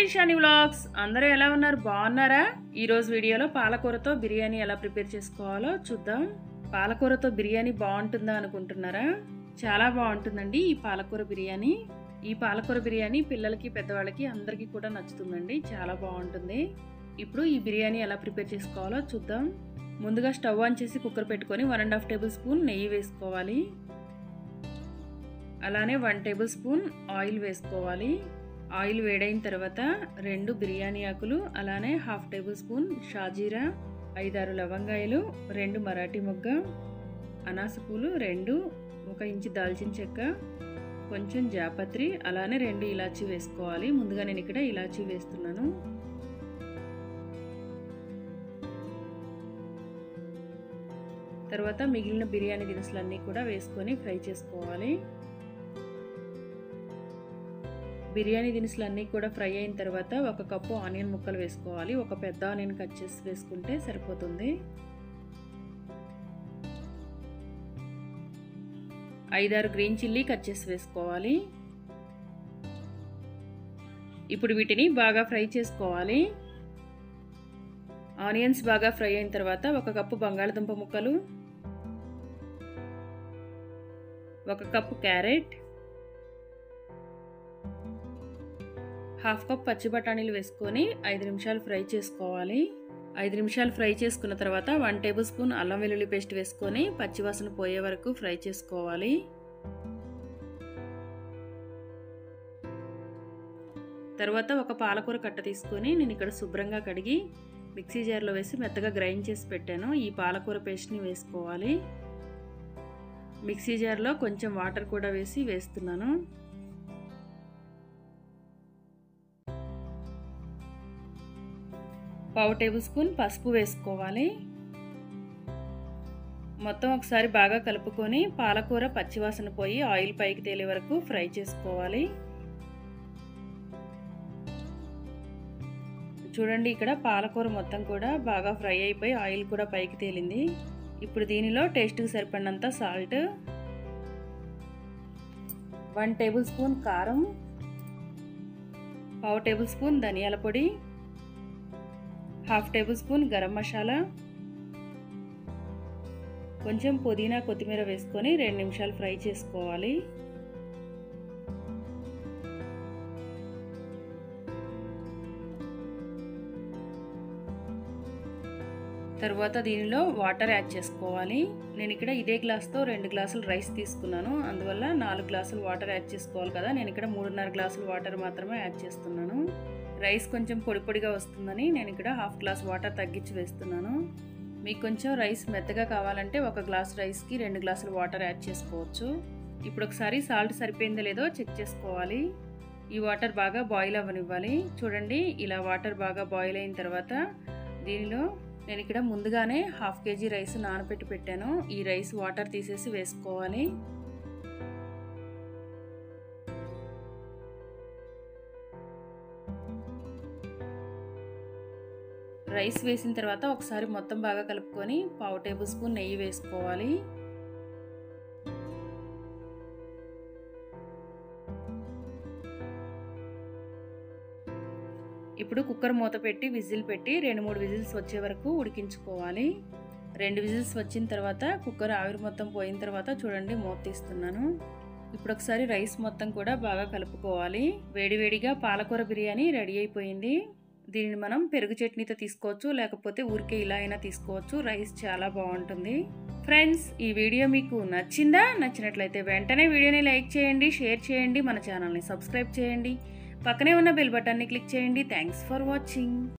షాని vlogs అందరూ ఎలా ఉన్నారు బాగున్నారా ఈరోజు వీడియోలో పాలకూరతో బిర్యానీ ఎలా ప్రిపేర్ చేసుకోవాలో చూద్దాం పాలకూరతో బిర్యానీ బాగుంటుందా అనుకుంటున్నారా చాలా బాగుంటుందండి ఈ పాలకూర బిర్యానీ ఈ పాలకూర బిర్యానీ పిల్లలకి పెద్దవాళ్ళకి అందరికీ కూడా నచ్చుతుందండి చాలా బాగుంటుంది ఇప్పుడు ఈ బిర్యానీ ఎలా ప్రిపేర్ చేసుకోవాలో చూద్దాం ముందుగా స్టవ్ ఆన్ చేసి కుక్కర్ పెట్టుకొని one and half tablespoon నెయ్యి వేసుకోవాలి అలానే వన్ టేబుల్ స్పూన్ ఆయిల్ వేసుకోవాలి ఆయిల్ వేడైన తర్వాత రెండు బిర్యానీ ఆకులు అలానే హాఫ్ టేబుల్ స్పూన్ షాజీరా ఐదారు లవంగాయలు రెండు మరాఠీ మొగ్గ అనాస పూలు రెండు ఒక ఇంచు దాల్చిన చెక్క కొంచెం జాపత్రి అలానే రెండు ఇలాచీ వేసుకోవాలి ముందుగా నేను ఇక్కడ ఇలాచీ వేస్తున్నాను తర్వాత మిగిలిన బిర్యానీ దినుసులన్నీ కూడా వేసుకొని ఫ్రై చేసుకోవాలి బిర్యానీ దినుసులు అన్నీ కూడా ఫ్రై అయిన తర్వాత ఒక కప్పు ఆనియన్ ముక్కలు వేసుకోవాలి ఒక పెద్ద ఆనియన్ కట్ చేసి వేసుకుంటే సరిపోతుంది ఐదారు గ్రీన్ చిల్లీ కట్ చేసి వేసుకోవాలి ఇప్పుడు వీటిని బాగా ఫ్రై చేసుకోవాలి ఆనియన్స్ బాగా ఫ్రై అయిన తర్వాత ఒక కప్పు బంగాళదుంప ముక్కలు ఒక కప్పు క్యారెట్ హాఫ్ కప్ పచ్చి బఠానీలు వేసుకొని ఐదు నిమిషాలు ఫ్రై చేసుకోవాలి ఐదు నిమిషాలు ఫ్రై చేసుకున్న తర్వాత వన్ టేబుల్ స్పూన్ అల్లం వెల్లుల్లి పేస్ట్ వేసుకొని పచ్చివాసన పోయే వరకు ఫ్రై చేసుకోవాలి తర్వాత ఒక పాలకూర కట్ట తీసుకొని నేను ఇక్కడ శుభ్రంగా కడిగి మిక్సీ జార్లో వేసి మెత్తగా గ్రైండ్ చేసి పెట్టాను ఈ పాలకూర పేస్ట్ని వేసుకోవాలి మిక్సీ జార్లో కొంచెం వాటర్ కూడా వేసి వేస్తున్నాను పావు టేబుల్ స్పూన్ పసుపు వేసుకోవాలి మొత్తం ఒకసారి బాగా కలుపుకొని పాలకూర పచ్చివాసన పోయి ఆయిల్ పైకి తేలే వరకు ఫ్రై చేసుకోవాలి చూడండి ఇక్కడ పాలకూర మొత్తం కూడా బాగా ఫ్రై అయిపోయి ఆయిల్ కూడా పైకి తేలింది ఇప్పుడు దీనిలో టేస్ట్కి సరిపడినంత సాల్ట్ వన్ టేబుల్ స్పూన్ కారం పావు టేబుల్ స్పూన్ ధనియాల పొడి half tablespoon garam masala కొంచెం పుదీనా కొత్తిమీర వేసుకొని రెండు నిమిషాలు ఫ్రై చేసుకోవాలి తర్వాత దీనిలో వాటర్ యాడ్ చేసుకోవాలి నేను ఇక్కడ ఇదే గ్లాస్తో రెండు గ్లాసులు రైస్ తీసుకున్నాను అందువల్ల నాలుగు గ్లాసులు వాటర్ యాడ్ చేసుకోవాలి కదా నేను ఇక్కడ మూడున్నర గ్లాసులు వాటర్ మాత్రమే యాడ్ చేస్తున్నాను రైస్ కొంచెం పొడి పొడిగా వస్తుందని నేను ఇక్కడ హాఫ్ గ్లాస్ వాటర్ తగ్గించి వేస్తున్నాను మీకు కొంచెం రైస్ మెత్తగా కావాలంటే ఒక గ్లాస్ రైస్కి రెండు గ్లాసులు వాటర్ యాడ్ చేసుకోవచ్చు ఇప్పుడు ఒకసారి సాల్ట్ సరిపోయిందో లేదో చెక్ చేసుకోవాలి ఈ వాటర్ బాగా బాయిల్ అవ్వనివ్వాలి చూడండి ఇలా వాటర్ బాగా బాయిల్ అయిన తర్వాత దీనిలో నేను ఇక్కడ ముందుగానే హాఫ్ కేజీ రైస్ నానబెట్టి పెట్టాను ఈ రైస్ వాటర్ తీసేసి వేసుకోవాలి రైస్ వేసిన తర్వాత ఒకసారి మొత్తం బాగా కలుపుకొని పావు టేబుల్ స్పూన్ నెయ్యి వేసుకోవాలి ఇప్పుడు కుక్కర్ మూత పెట్టి విజిల్ పెట్టి రెండు మూడు విజిల్స్ వచ్చే వరకు ఉడికించుకోవాలి రెండు విజిల్స్ వచ్చిన తర్వాత కుక్కర్ ఆవిరి మొత్తం పోయిన తర్వాత చూడండి మూత తీస్తున్నాను ఇప్పుడు ఒకసారి రైస్ మొత్తం కూడా బాగా కలుపుకోవాలి వేడివేడిగా పాలకూర బిర్యానీ రెడీ అయిపోయింది దీనిని మనం పెరుగు చట్నీతో తీసుకోవచ్చు లేకపోతే ఊరికే ఇలా అయినా తీసుకోవచ్చు రైస్ చాలా బాగుంటుంది ఫ్రెండ్స్ ఈ వీడియో మీకు నచ్చిందా నచ్చినట్లయితే వెంటనే వీడియోని లైక్ చేయండి షేర్ చేయండి మన ఛానల్ని సబ్స్క్రైబ్ చేయండి పక్కనే ఉన్న బెల్ బటన్ని క్లిక్ చేయండి థ్యాంక్స్ ఫర్ వాచింగ్